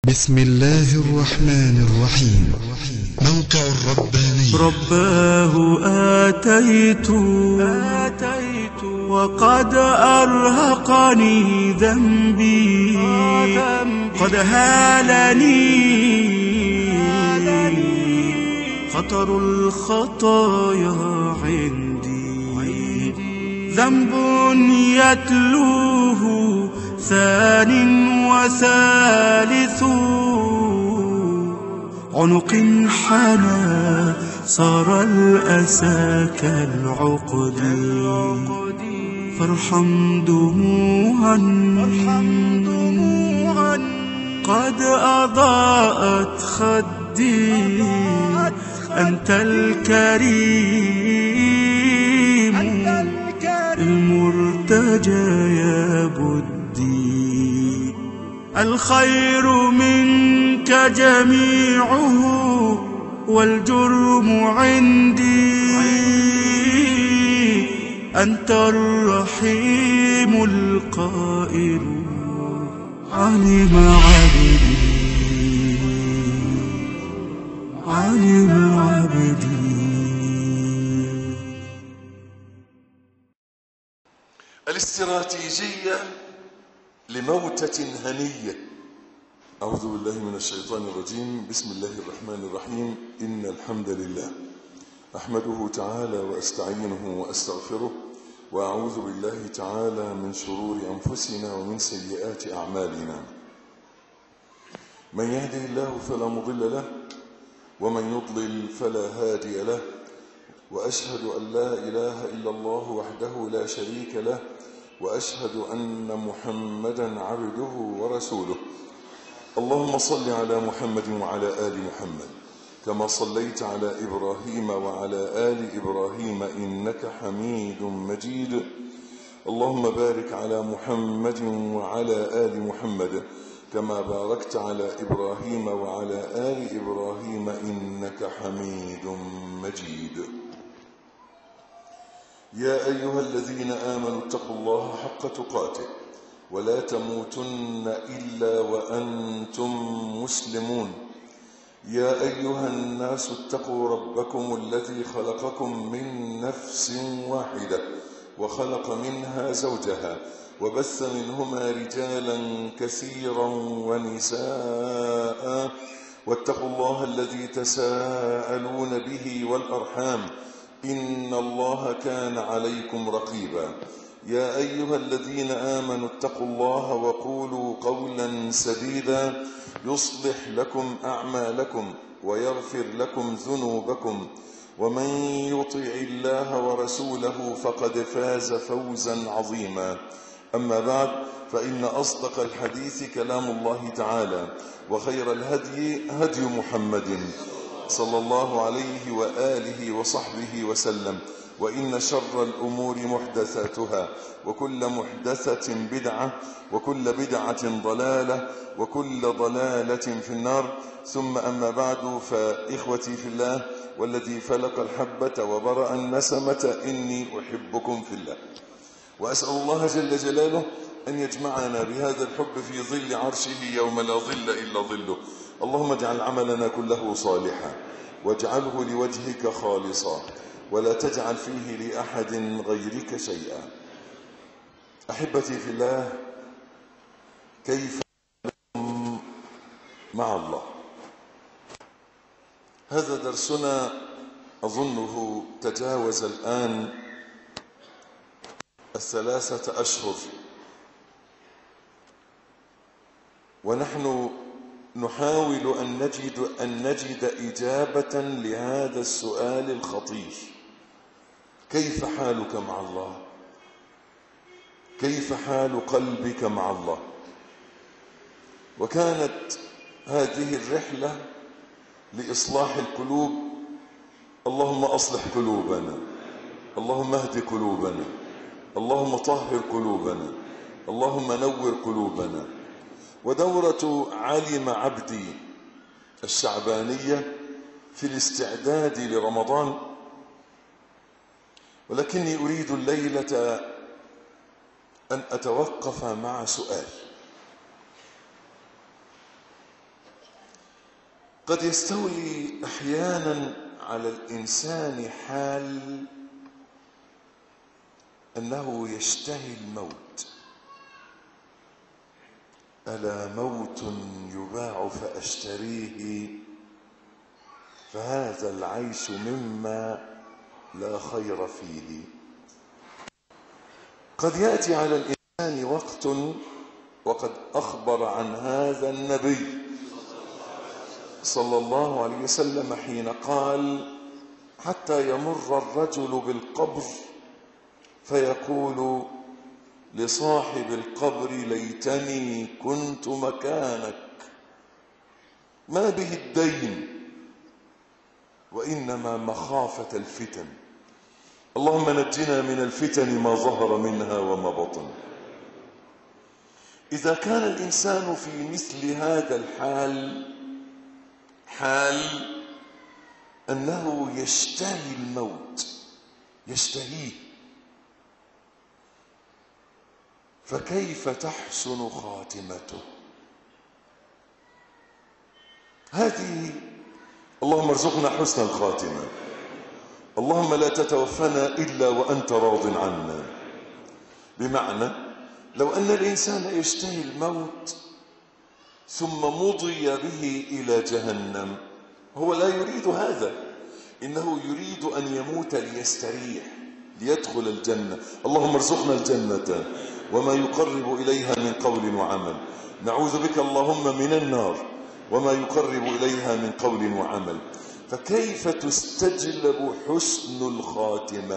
بسم الله الرحمن الرحيم موقع الرباني رباه آتيت آتيت وقد أرهقني ذنبي قد هالني خطر الخطايا عندي ذنب يتلوه ثان وثالث عنق حنى صار الأسى كالعقد فارحم دموعا قد أضاءت خدي أنت الكريم المرتجى يا بدي الخير منك جميعه والجرم عندي أنت الرحيم القائل علم عبدي علم عبدي الاستراتيجية لموتة هنية أعوذ بالله من الشيطان الرجيم بسم الله الرحمن الرحيم إن الحمد لله أحمده تعالى وأستعينه وأستغفره وأعوذ بالله تعالى من شرور أنفسنا ومن سيئات أعمالنا من يهده الله فلا مضل له ومن يضلل فلا هادي له وأشهد أن لا إله إلا الله وحده لا شريك له وأشهد أن محمدا عبده ورسوله اللهم صل على محمد وعلى آل محمد كما صليت على إبراهيم وعلى آل إبراهيم إنك حميد مجيد اللهم بارك على محمد وعلى آل محمد كما باركت على إبراهيم وعلى آل إبراهيم إنك حميد مجيد يا أيها الذين آمنوا اتقوا الله حق تقاته ولا تموتن إلا وأنتم مسلمون يا أيها الناس اتقوا ربكم الذي خلقكم من نفس واحدة وخلق منها زوجها وبث منهما رجالا كثيرا ونساء واتقوا الله الذي تساءلون به والأرحام إن الله كان عليكم رقيبا يا أيها الذين آمنوا اتقوا الله وقولوا قولا سديدا يصلح لكم أعمالكم ويغفر لكم ذنوبكم ومن يطع الله ورسوله فقد فاز فوزا عظيما أما بعد فإن أصدق الحديث كلام الله تعالى وخير الهدي هدي محمد صلى الله عليه وآله وصحبه وسلم وإن شر الأمور محدثاتها وكل محدثة بدعة وكل بدعة ضلالة وكل ضلالة في النار ثم أما بعد فإخوتي في الله والذي فلق الحبة وبرأ النسمة إني أحبكم في الله وأسأل الله جل جلاله أن يجمعنا بهذا الحب في ظل عرشه يوم لا ظل إلا ظله اللهم اجعل عملنا كله صالحا واجعله لوجهك خالصا ولا تجعل فيه لأحد غيرك شيئا أحبتي في الله كيف مع الله هذا درسنا أظنه تجاوز الآن الثلاثة أشهر ونحن نحاول أن نجد, أن نجد إجابة لهذا السؤال الخطير كيف حالك مع الله كيف حال قلبك مع الله وكانت هذه الرحلة لإصلاح القلوب اللهم أصلح قلوبنا اللهم اهد قلوبنا اللهم طهر قلوبنا اللهم نور قلوبنا ودورة علم عبدي الشعبانية في الاستعداد لرمضان ولكني أريد الليلة أن أتوقف مع سؤال قد يستولي احيانا على الانسان حال انه يشتهي الموت الا موت يباع فاشتريه فهذا العيش مما لا خير فيه قد ياتي على الانسان وقت وقد اخبر عن هذا النبي صلى الله عليه وسلم حين قال حتى يمر الرجل بالقبر فيقول لصاحب القبر ليتني كنت مكانك ما به الدين وانما مخافه الفتن اللهم نجنا من الفتن ما ظهر منها وما بطن اذا كان الانسان في مثل هذا الحال حال انه يشتهي الموت يشتهيه فكيف تحسن خاتمته هذه اللهم ارزقنا حسن الخاتمه اللهم لا تتوفنا الا وانت راض عنا بمعنى لو ان الانسان يشتهي الموت ثم مضي به الى جهنم هو لا يريد هذا انه يريد ان يموت ليستريح ليدخل الجنه اللهم ارزقنا الجنه وما يقرب اليها من قول وعمل نعوذ بك اللهم من النار وما يقرب اليها من قول وعمل فكيف تستجلب حسن الخاتمه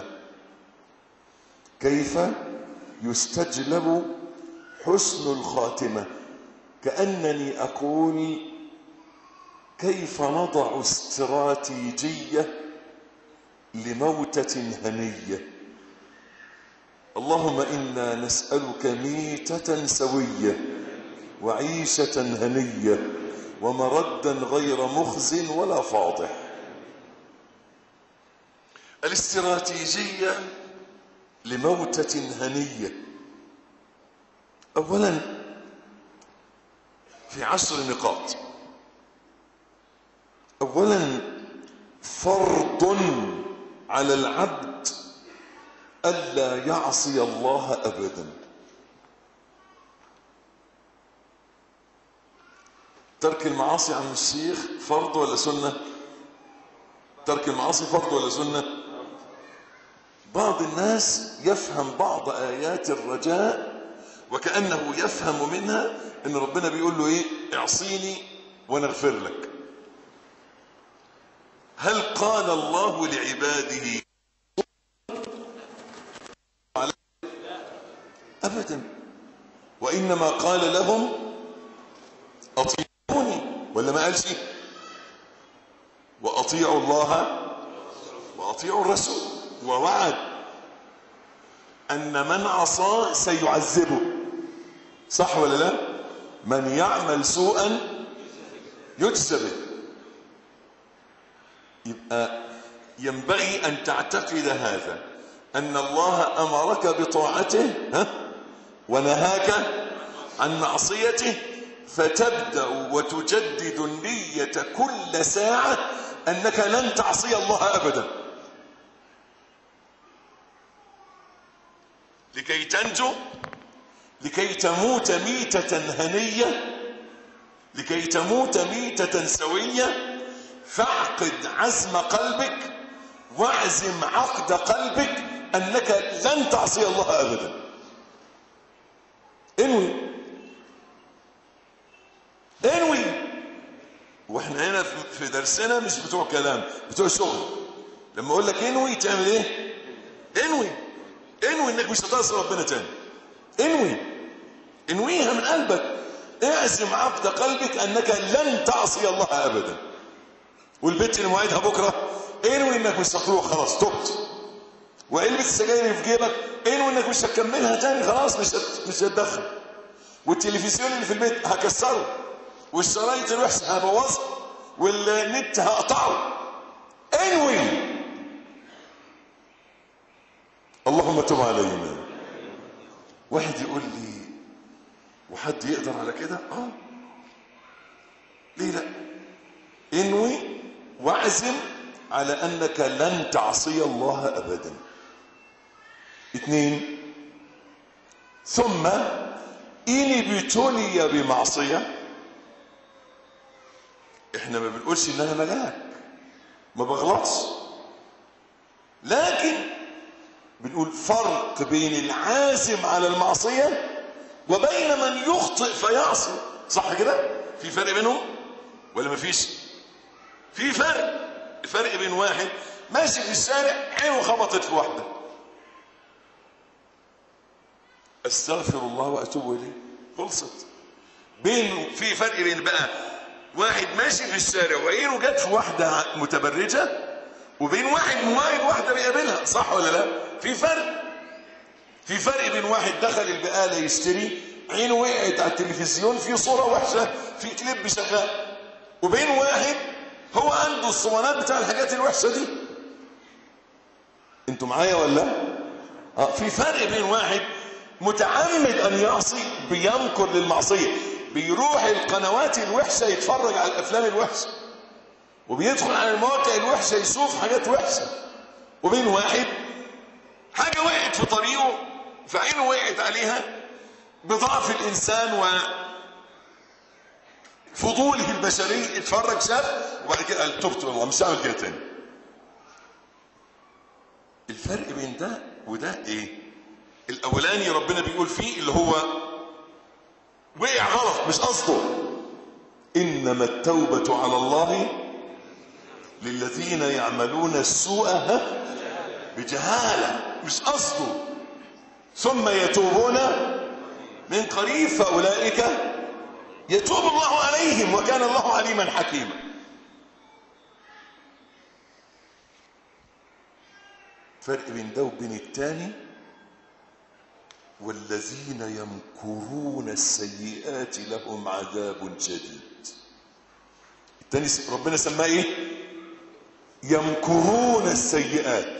كيف يستجلب حسن الخاتمه كانني اقول كيف نضع استراتيجيه لموته هنيه اللهم انا نسالك ميته سويه وعيشه هنيه ومردا غير مخز ولا فاضح الاستراتيجيه لموته هنيه اولا في عشر نقاط اولا فرض على العبد الا يعصي الله ابدا ترك المعاصي عن الشيخ فرض ولا سنه ترك المعاصي فرض ولا سنه بعض الناس يفهم بعض ايات الرجاء وكانه يفهم منها ان ربنا بيقول له ايه اعصيني وانا اغفر لك هل قال الله لعباده ابدا وانما قال لهم اطيعوني ولا ما قالش واطيعوا الله واطيعوا الرسول ووعد ان من عصاه سيعذبه صح ولا لا من يعمل سوءا يجزى به يبقى ينبغي ان تعتقد هذا ان الله امرك بطاعته ها ونهاك عن معصيته فتبدا وتجدد النيه كل ساعه انك لن تعصي الله ابدا لكي تنجو لكي تموت ميته هنيه لكي تموت ميته سويه فاعقد عزم قلبك واعزم عقد قلبك انك لن تعصي الله ابدا انوي انوي واحنا هنا في درسنا مش بتوع كلام بتوع شغل لما اقول لك انوي تعمل ايه انوي انوي انك مش هتعصي ربنا تاني انوي انويها من قلبك اعزم عقد قلبك انك لن تعصي الله ابدا والبنت اللي موعدها بكره انوي انك مش هتروح خلاص تبت وعلبة السجاير اللي في جيبك انوي انك مش هتكملها تاني خلاص مش هت... مش هتدخل والتلفزيون اللي في البيت هكسره والشرايط الوحشه هبوظها والنت هقطعه انوي اللهم تب علينا واحد يقول لي وحد يقدر على كده اه ليه لا انوي واعزم على انك لن تعصي الله ابدا اثنين ثم ان ابتلي بمعصيه احنا ما بنقولش ان انا ملاك ما بغلطش لكن بنقول فرق بين العازم على المعصيه وبين من يخطئ فيعصي صح كده في فرق بينهم ولا مفيش في فرق الفرق بين واحد ماشي في الشارع عينه خبطت في واحده استغفر الله واتوب اليه خلصت بين في فرق بين بقى واحد ماشي في الشارع وعينه جت في واحده متبرجه وبين واحد مواعيد واحده بيقابلها صح ولا لا في فرق في فرق بين واحد دخل البقاله يشتري عينه وقعت على التلفزيون في صوره وحشه في كليب شغال وبين واحد هو عنده الصوانات بتاع الحاجات الوحشه دي انتوا معايا ولا اه في فرق بين واحد متعمد ان يعصي بيمكر للمعصيه بيروح القنوات الوحشه يتفرج على الافلام الوحشه وبيدخل على المواقع الوحشه يشوف حاجات وحشه وبين واحد حاجه وقعت في طريقه فعينه وقعت عليها بضعف الانسان و فضوله البشري اتفرج شاف وبعد كده قال تبت والله مش هعمل كده تاني الفرق بين ده وده ايه الاولاني ربنا بيقول فيه اللي هو وقع غلط مش قصده انما التوبه على الله للذين يعملون السوء ها بجهاله مش قصده ثم يتوبون من قريب فاولئك يتوب الله عليهم وكان الله عليما حكيما فرق بين ده وبين التاني والذين يمكرون السيئات لهم عذاب شديد التاني ربنا سماه ايه يمكرون السيئات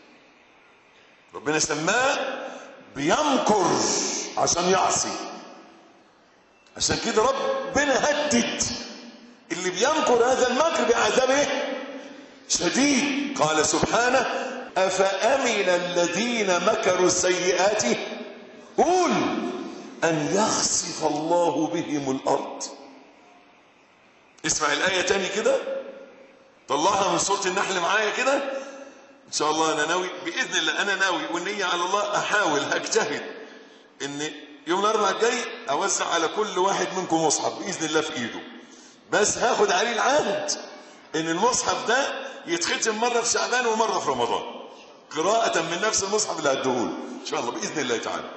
ربنا سماه بيمكر عشان يعصي عشان كده ربنا هدد اللي بيمكر هذا المكر بعذاب ايه شديد قال سبحانه افامن الذين مكروا السيئات قول ان يخسف الله بهم الارض اسمع الايه تاني كده طلعها من سوره النحل معايا كده ان شاء الله انا ناوي باذن الله انا ناوي والنيه على الله احاول هجتهد ان يوم الاربعاء الجاي اوزع على كل واحد منكم مصحف باذن الله في ايده بس هاخد عليه العهد ان المصحف ده يتختم مره في شعبان ومره في رمضان قراءة من نفس المصحف اللي هديهوله ان شاء الله باذن الله تعالى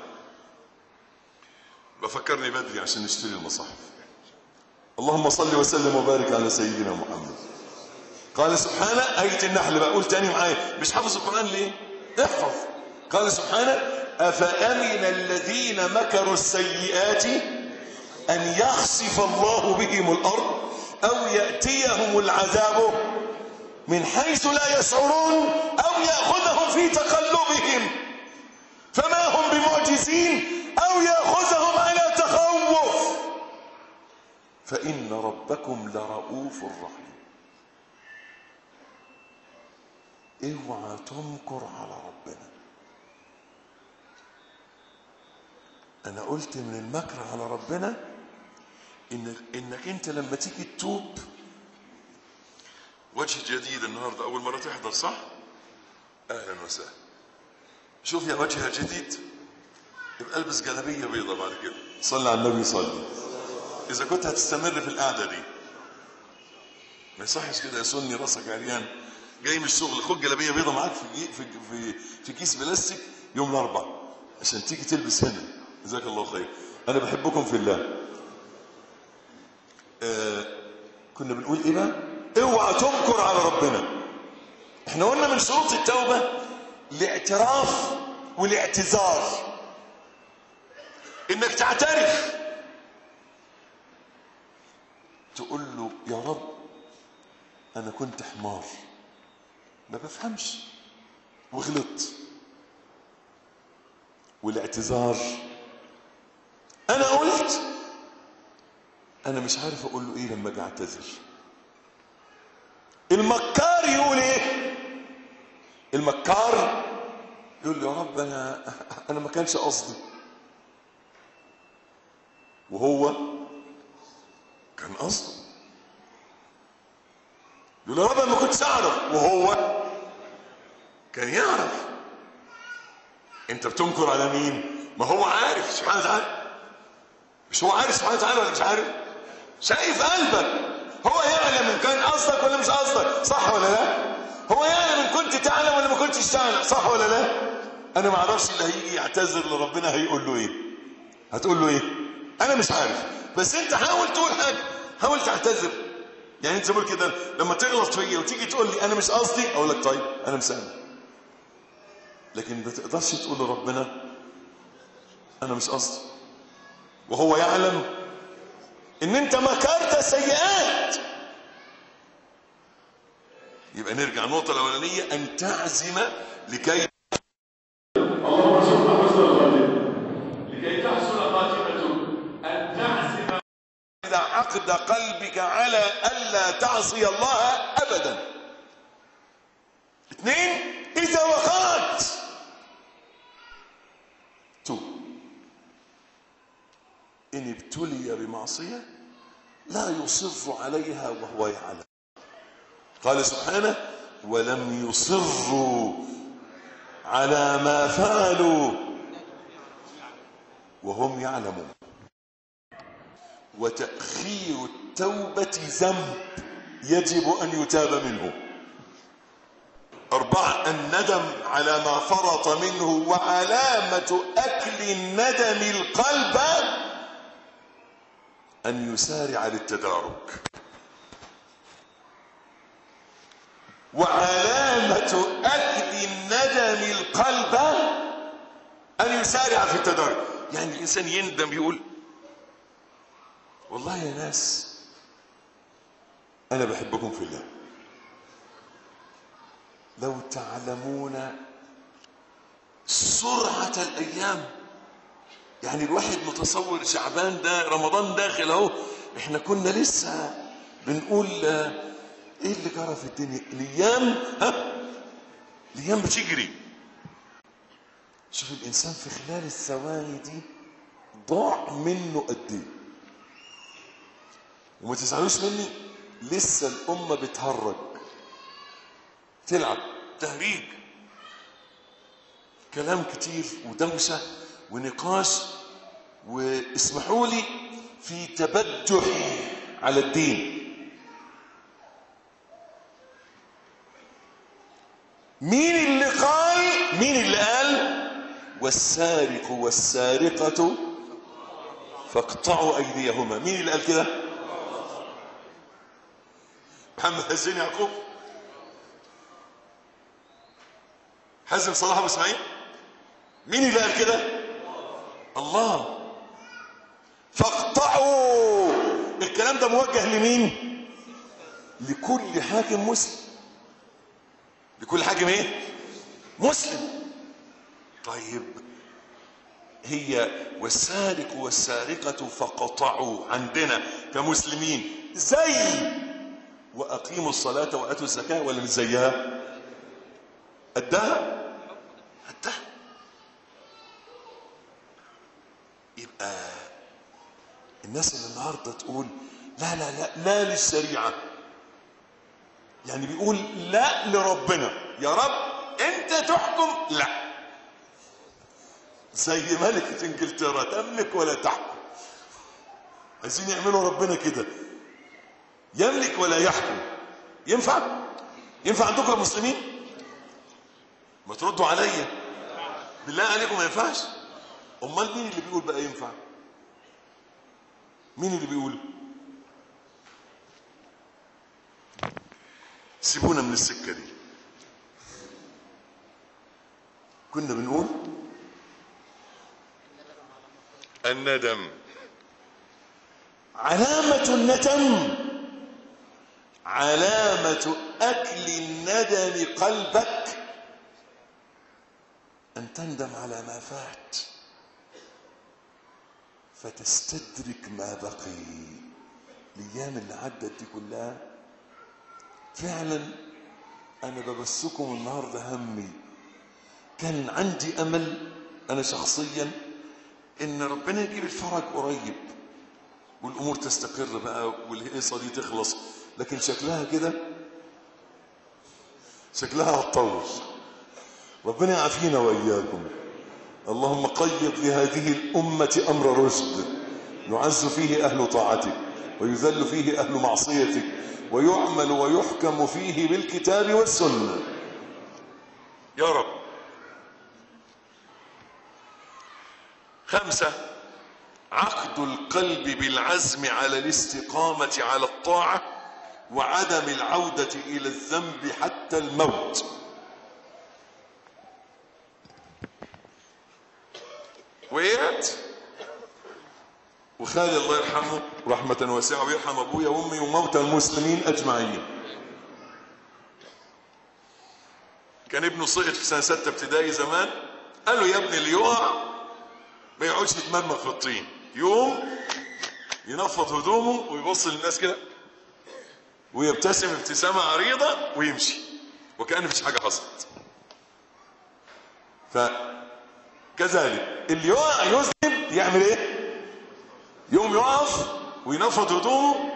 بفكرني بدري عشان نشتري المصاحف اللهم صل وسلم وبارك على سيدنا محمد قال سبحانه آية النحل بقول تاني معايا مش حافظ القرآن ليه؟ احفظ قال سبحانه أفأمن الذين مكروا السيئات أن يخسف الله بهم الأرض أو يأتيهم العذاب من حيث لا يشعرون أو يأخذهم في تقلبهم فما هم بمعجزين أو يأخذهم على تخوف فإن ربكم لرؤوف رحيم اوعى تمكر على ربنا انا قلت من المكر على ربنا انك, إنك انت لما تيجي تتوب وجه جديد النهارده اول مره تحضر صح اهلا وسهلا شوف يا وجه جديد يبقى البس جلابيه بيضة بعد كده صلي على النبي صلي اذا كنت هتستمر في القعده دي ما يصحش كده يا سني راسك عريان جاي من الشغل خد جلابيه بيضة معاك في في في, في كيس بلاستيك يوم الاربعاء عشان تيجي تلبس هنا جزاك الله خير انا بحبكم في الله آه كنا بنقول ايه بقى اوعى تنكر على ربنا احنا قلنا من شروط التوبه الاعتراف والاعتذار انك تعترف تقول له يا رب انا كنت حمار ما بفهمش وغلطت والاعتذار انا قلت انا مش عارف اقول له ايه لما اجي اعتذر المكار يقول ايه المكار يقول يا رب انا انا ما كانش قصدي وهو كان قصده يقول يا رب انا ما كنتش اعرف وهو كان يعرف انت بتنكر على مين ما هو عارف سبحانه وتعالى مش هو عارف سبحانه وتعالى ولا مش عارف شايف قلبك هو يعلم ان كان قصدك ولا مش قصدك صح ولا لا هو يعلم ان كنت تعلم ولا ما كنتش تعلم صح ولا لا انا ما اعرفش اللي هيجي يعتذر لربنا هيقول له ايه هتقول له ايه انا مش عارف بس انت حاول تقول حاجه حاول تعتذر يعني انت بقول كده لما تغلط فيا وتيجي تقول لي انا مش قصدي اقول لك طيب انا مسامح لكن ما تقدرش تقول لربنا انا مش قصدي وهو يعلم ان انت مكرت سيئات يبقى نرجع النقطة الأولانية أن تعزم لكي اللهم ارزقنا حسن الخاتمة لكي تحسن خاتمته أن تعزم إذا عقد قلبك على ألا تعصي الله أبدا اثنين إذا وقعت توب إن ابتلي بمعصية لا يصر عليها وهو يعلم قال سبحانه ولم يصروا على ما فعلوا وهم يعلمون وتأخير التوبة ذنب يجب أن يتاب منه أربعة الندم على ما فرط منه وعلامة أكل الندم القلب أن يسارع للتدارك وعلامة أكل الندم القلب أن يسارع في التدارك يعني الإنسان يندم يقول والله يا ناس أنا بحبكم في الله لو تعلمون سرعة الأيام يعني الواحد متصور شعبان ده رمضان داخل اهو احنا كنا لسه بنقول آه، ايه اللي جرى في الدنيا الايام ها الايام بتجري شوف الانسان في خلال الثواني دي ضاع منه قد ايه وما تزعلوش مني لسه الامه بتهرج تلعب تهريج كلام كتير ودوشه ونقاش واسمحوا لي في تبجح على الدين مين اللي قال مين اللي قال والسارق والسارقة فاقطعوا أيديهما مين اللي قال كده محمد حسين يعقوب حازم صلاح ابو اسماعيل مين اللي قال كده الله فاقطعوا الكلام ده موجه لمين لكل حاكم مسلم لكل حاكم ايه مسلم طيب هي والسارق والسارقة فقطعوا عندنا كمسلمين زي وأقيموا الصلاة وآتوا الزكاة ولا مش زيها قدها قدها يبقى الناس اللي النهارده تقول لا لا لا لا للشريعه يعني بيقول لا لربنا يا رب انت تحكم لا زي ملكة انجلترا تملك ولا تحكم عايزين يعملوا ربنا كده يملك ولا يحكم ينفع ينفع عندكم يا مسلمين ما تردوا عليا بالله عليكم ما ينفعش امال مين اللي بيقول بقى ينفع مين اللي بيقول سيبونا من السكه دي كنا بنقول الندم علامة الندم علامة أكل الندم قلبك أن تندم على ما فات فتستدرك ما بقي الأيام اللي عدت دي كلها فعلا انا ببثكم النهارده همي كان عندي امل انا شخصيا ان ربنا يجيب الفرج قريب والامور تستقر بقى والهيصه دي تخلص لكن شكلها كده شكلها هتطول ربنا يعافينا واياكم اللهم قيض لهذه الامه امر رشد يعز فيه اهل طاعتك ويذل فيه اهل معصيتك ويعمل ويحكم فيه بالكتاب والسنه يا رب خمسه عقد القلب بالعزم على الاستقامه على الطاعه وعدم العوده الى الذنب حتى الموت وقعت وخالي الله يرحمه رحمة واسعة ويرحم أبويا وأمي وموتى المسلمين أجمعين كان ابنه سقط في سنة ستة ابتدائي زمان قال له يا ابني اللي يقع ما يقعدش يتمرمغ في الطين يقوم ينفض هدومه ويبص للناس كده ويبتسم ابتسامة عريضة ويمشي وكأن مفيش حاجة حصلت فكذلك اللي يقع يذنب يعمل ايه يوم يقف وينفض هدومه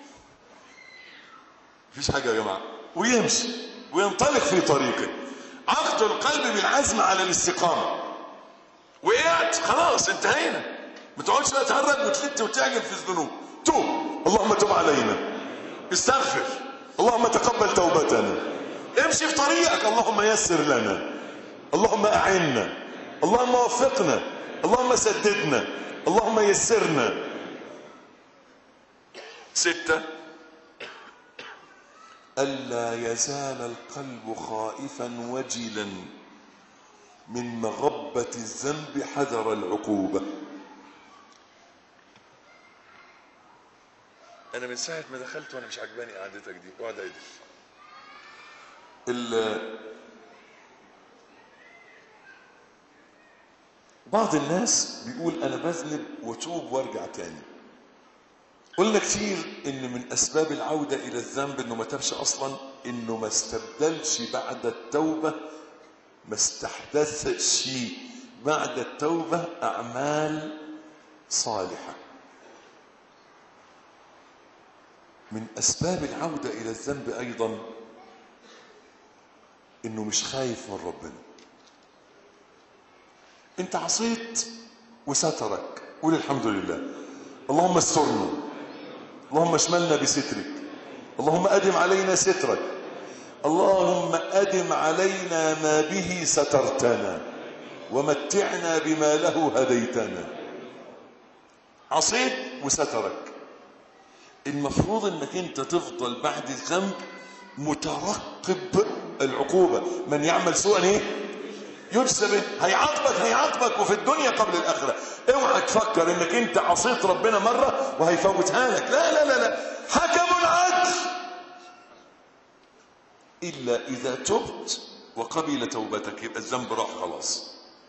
مفيش حاجة يا جماعة ويمشي وينطلق في طريقه عقد القلب بالعزم على الاستقامة وقعت خلاص انتهينا ما تقعدش بقى تهرج وتلت وتعجب في الذنوب توب اللهم تب علينا استغفر اللهم تقبل توبتنا امشي في طريقك اللهم يسر لنا اللهم اعنا اللهم وفقنا اللهم سددنا اللهم يسرنا ستة ألا يزال القلب خائفا وجلا من مغبة الذنب حذر العقوبة أنا من ساعة ما دخلت وأنا مش عجباني قعدتك دي اقعد عدل ال- بعض الناس بيقول انا بذنب واتوب وارجع تاني قلنا كتير ان من اسباب العودة الى الذنب انه ما تابش اصلا انه ما استبدلش بعد التوبة ما استحدثش بعد التوبة اعمال صالحة من اسباب العودة الى الذنب ايضا انه مش خايف من ربنا انت عصيت وسترك قول الحمد لله اللهم استرنا اللهم اشملنا بسترك اللهم ادم علينا سترك اللهم ادم علينا ما به سترتنا ومتعنا بما له هديتنا عصيت وسترك المفروض انك انت تفضل بعد الذنب مترقب العقوبه من يعمل سوءا ايه يجزى به هيعاقبك هيعاقبك وفي الدنيا قبل الاخره اوعى تفكر انك انت عصيت ربنا مره وهيفوتها لك لا لا لا لا حكم العدل الا اذا تبت وقبل توبتك يبقى الذنب راح خلاص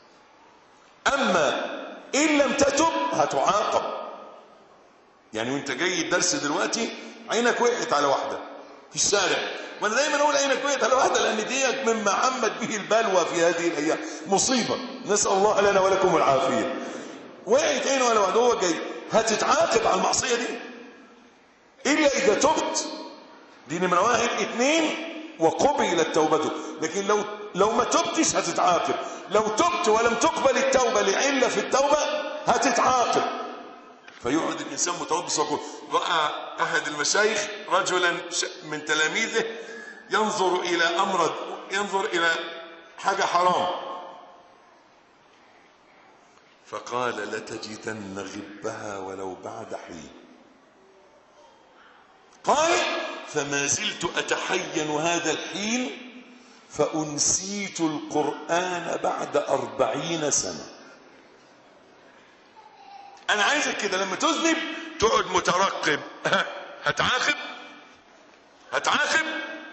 اما ان لم تتب هتعاقب يعني وانت جاي الدرس دلوقتي عينك وقعت على واحده في الشارع وانا دايما اقول عينك وقعت على واحده لان ديت مما عمت به البلوى في هذه الايام مصيبه نسال الله لنا ولكم العافيه وقعت عينه على واحده هو جاي هتتعاقب على المعصيه دي الا اذا تبت دي نمره واحد اثنين وقبلت توبته لكن لو لو ما تبتش هتتعاقب لو تبت ولم تقبل التوبه لعله في التوبه هتتعاقب فيقعد الانسان متوبس ويقول راى احد المشايخ رجلا ش- من تلاميذه ينظر الى امر ينظر الى حاجه حرام فقال لتجدن غبها ولو بعد حين قال فما زلت اتحين هذا الحين فانسيت القران بعد اربعين سنه انا عايزك كده لما تذنب تقعد مترقب ها، هتعاقب هتعاقب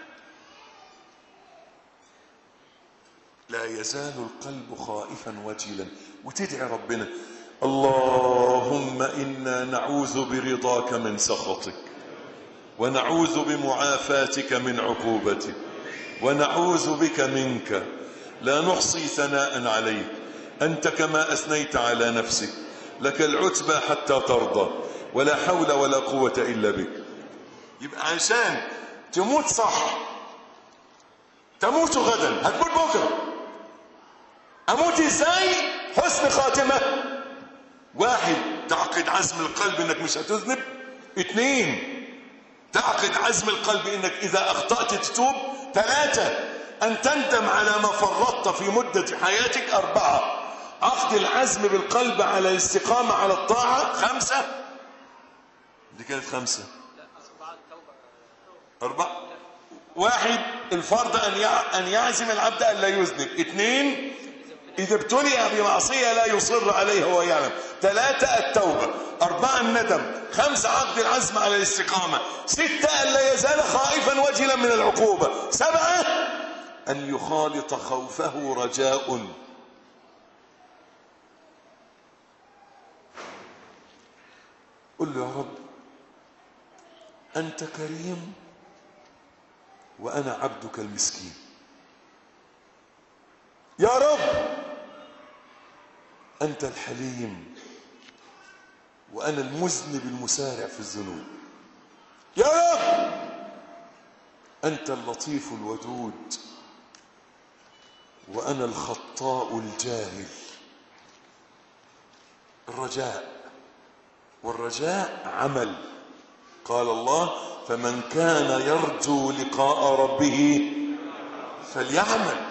لا يزال القلب خائفا وجلا وتدعي ربنا اللهم انا نعوذ برضاك من سخطك ونعوذ بمعافاتك من عقوبتك ونعوذ بك منك لا نحصي ثناء عليك أنت كما أثنيت على نفسك لك العتبى حتى ترضى ولا حول ولا قوة إلا بك يبقى عشان تموت صح تموت غدا هتموت بكرة أموت إزاي حسن خاتمة واحد تعقد عزم القلب انك مش هتذنب اثنين تعقد عزم القلب انك اذا اخطأت تتوب ثلاثة ان تندم على ما فرطت في مدة حياتك اربعة عقد العزم بالقلب على الاستقامة على الطاعة خمسة دي كانت خمسة أربعة واحد الفرض أن يع- أن يعزم العبد أن لا يذنب اثنين إذا ابتلي بمعصية لا يصر عليها وهو يعلم ثلاثة التوبة أربعة الندم خمسة عقد العزم على الاستقامة ستة أن لا يزال خائفا وجلا من العقوبة سبعة أن يخالط خوفه رجاء قل له يا رب أنت كريم وأنا عبدك المسكين يا رب أنت الحليم وأنا المذنب المسارع في الذنوب يا رب أنت اللطيف الودود وأنا الخطاء الجاهل الرجاء والرجاء عمل قال الله فمن كان يرجو لقاء ربه فليعمل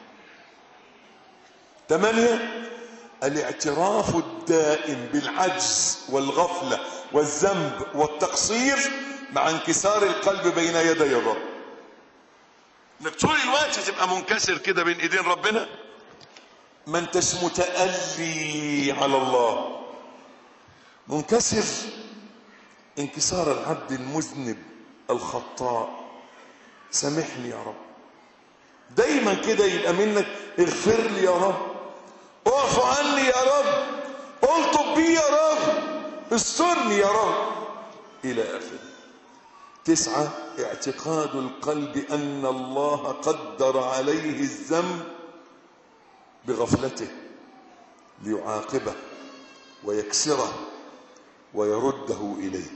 ثمانية الاعتراف الدائم بالعجز والغفلة والذنب والتقصير مع انكسار القلب بين يدي الرب انك طول الوقت تبقى منكسر كده بين ايدين ربنا ما انتش متألي على الله منكسر انكسار العبد المذنب الخطاء سامحني يا رب دايما كده يبقى منك اغفر لي يا رب اعف عني يا رب الطب بي يا رب استرني يا رب الى اخره تسعة اعتقاد القلب ان الله قدر عليه الذنب بغفلته ليعاقبه ويكسره ويرده اليه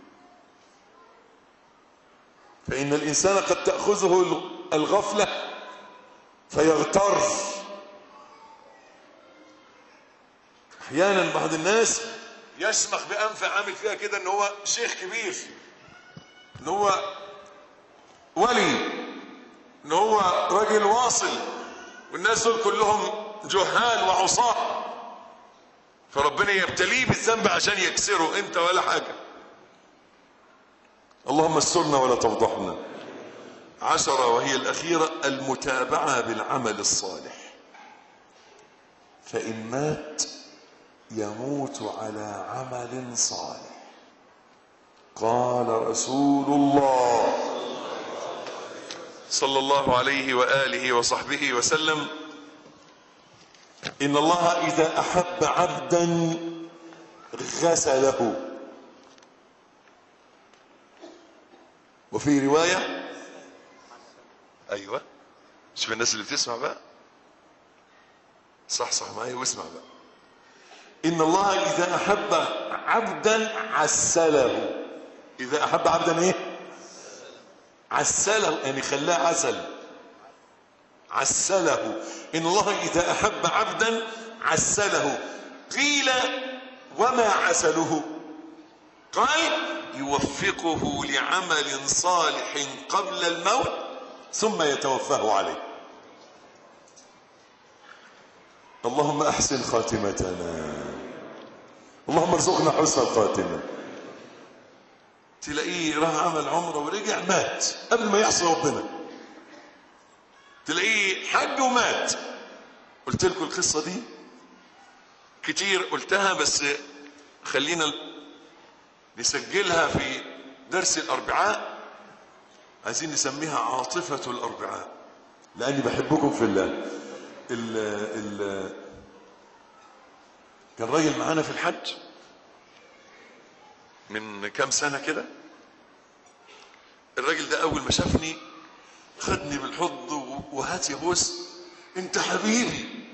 فان الانسان قد تاخذه الغفله فيغتر احيانا بعض الناس يشمخ بانف عامل فيها كده ان هو شيخ كبير ان هو ولي ان هو راجل واصل والناس دول كلهم جهال وعصاه فربنا يبتليه بالذنب عشان يكسره انت ولا حاجه اللهم استرنا ولا تفضحنا عشرة وهي الأخيرة المتابعة بالعمل الصالح فإن مات يموت على عمل صالح قال رسول الله صلى الله عليه وآله وصحبه وسلم إن الله إذا أحب عبدا غسله وفي رواية أيوة شوف الناس اللي بتسمع بقى صح صح معايا واسمع بقى إن الله إذا أحب عبدا عسله إذا أحب عبدا إيه عسله يعني خلاه عسل عسله إن الله إذا أحب عبدا عسله قيل وما عسله قال يوفقه لعمل صالح قبل الموت ثم يتوفاه عليه اللهم احسن خاتمتنا اللهم ارزقنا حسن الخاتمه تلاقيه راح عمل عمره ورجع مات قبل ما يعصي ربنا تلاقيه حج ومات قلت لكم القصه دي كتير قلتها بس خلينا نسجلها في درس الاربعاء عايزين نسميها عاطفة الأربعاء لأني بحبكم في الله ال ال كان راجل معانا في الحج من كام سنة كده الراجل ده اول ما شافني خدني بالحض و- وهات يا بوس انت حبيبي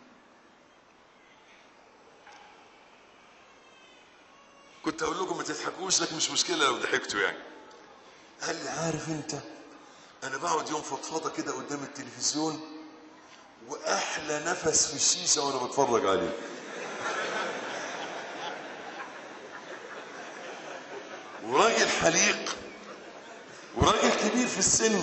كنت اقول لكم ما تضحكوش لكن مش مشكله لو ضحكتوا يعني قال لي عارف انت انا بقعد يوم فضفاضه كده قدام التلفزيون واحلى نفس في الشيشه وانا بتفرج عليه وراجل حليق وراجل كبير في السن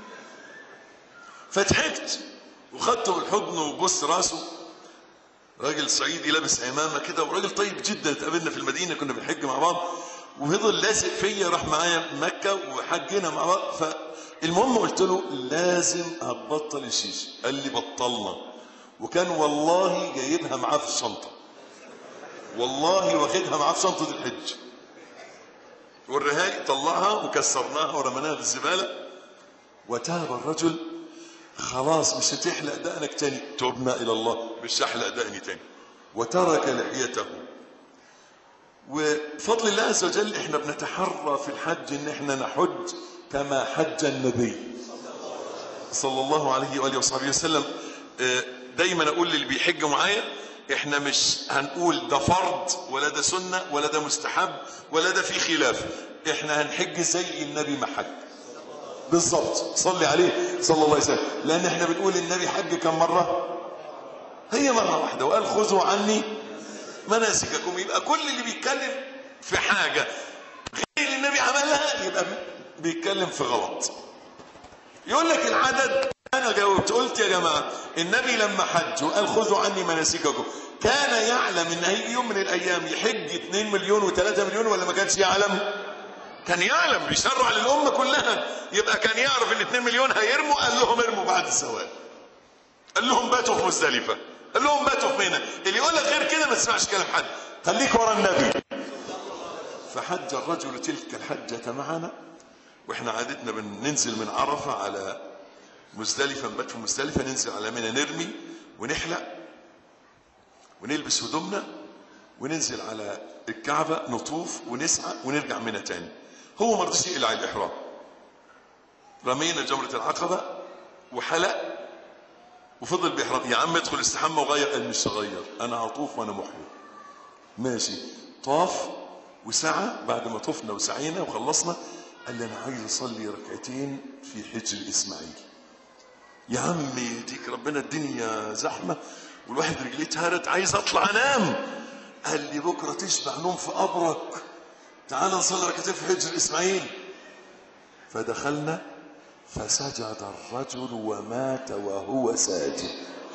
فضحكت وخدته بالحضن وبص راسه راجل صعيدي لابس عمامه كده وراجل طيب جدا اتقابلنا في المدينه كنا بنحج مع بعض وفضل لازق فيا راح معايا مكه وحجينا مع بعض فالمهم قلت له لازم هتبطل الشيشه قال لي بطلنا وكان والله جايبها معاه في الشنطه والله واخدها معاه في شنطه الحج وريها لي طلعها وكسرناها ورميناها في الزباله وتاب الرجل خلاص مش هتحلق دقنك تاني تبنا الى الله مش هحلق دقني تاني وترك لحيته وفضل الله عز وجل احنا بنتحرى في الحج ان احنا نحج كما حج النبي صلى الله عليه واله وصحبه وسلم آه، دايما اقول للي بيحج معايا احنا مش هنقول ده فرض ولا ده سنه ولا ده مستحب ولا ده في خلاف احنا هنحج زي النبي ما حج بالظبط صلي عليه صلى الله عليه وسلم لان احنا بنقول النبي حج كم مره هي مره واحده وقال خذوا عني مناسككم يبقى كل اللي بيتكلم في حاجه غير اللي النبي عملها يبقى بيتكلم في غلط يقول لك العدد انا جاوبت قلت يا جماعه النبي لما حج وقال خذوا عني مناسككم كان يعلم ان هيجي يوم من الايام يحج 2 مليون و3 مليون ولا ما كانش يعلم؟ كان يعلم بيشرع للأمة كلها يبقى كان يعرف ان 2 مليون هيرموا قال لهم ارموا بعد الزواج قال لهم باتوا في مزدلفة قال لهم باتوا في منى اللي يقول لك غير كده ما تسمعش كلام حد خليك ورا النبي فحج الرجل تلك الحجة معنا واحنا عادتنا بننزل من عرفة على مزدلفة نبات في مزدلفة ننزل على منى نرمي ونحلق ونلبس هدومنا وننزل على الكعبة نطوف ونسعى ونرجع منها تاني هو ما رضيش يقلع الإحرام رمينا جمرة العقبة وحلق وفضل بإحرام يا عم ادخل استحمى وغير قال مش هغير أنا هطوف وأنا محرم ماشي طاف وسعى بعد ما طفنا وسعينا وخلصنا قال لي أنا عايز أصلي ركعتين في حجر إسماعيل يا عم يديك ربنا الدنيا زحمة والواحد رجليه اتهرت عايز أطلع أنام قال لي بكرة تشبع نوم في قبرك تعال نصلي ركعتين في حجر إسماعيل فدخلنا فسجد الرجل ومات وهو ساجد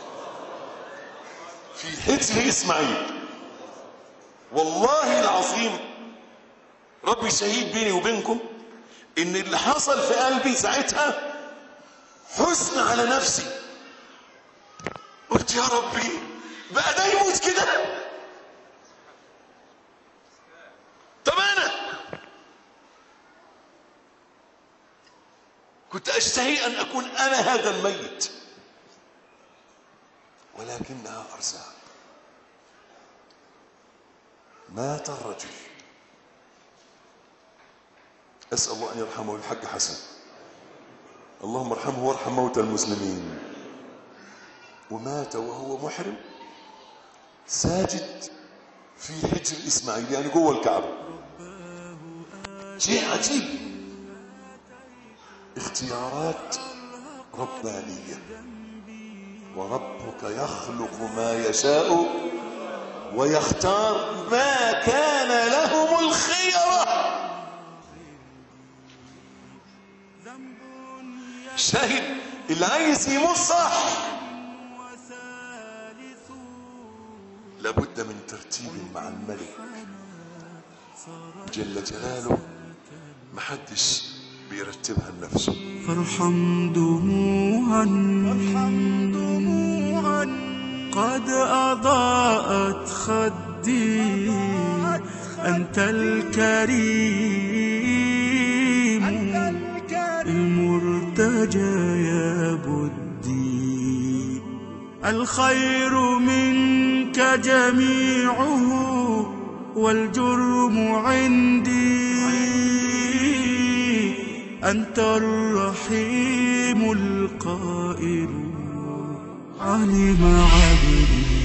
في حجر إسماعيل والله العظيم ربي شهيد بيني وبينكم ان اللي حصل في قلبي ساعتها حزن على نفسي قلت يا ربي بقى ده يموت كده طب انا كنت اشتهي ان اكون انا هذا الميت ولكنها ارزاق مات الرجل اسال الله ان يرحمه الحاج حسن اللهم ارحمه وارحم موتى المسلمين ومات وهو محرم ساجد في حجر اسماعيل يعني جوه الكعبه شيء عجيب اختيارات ربانيه وربك يخلق ما يشاء ويختار ما كان لهم الخيره شاهد اللي عايز يموت صح لابد من ترتيب مع الملك جل جلاله محدش بيرتبها لنفسه فارحم دموعا قد أضاءت خدي أنت الكريم المرتجى يا بدي الخير منك جميعه والجرم عندي أنت الرحيم القائل علم عبدي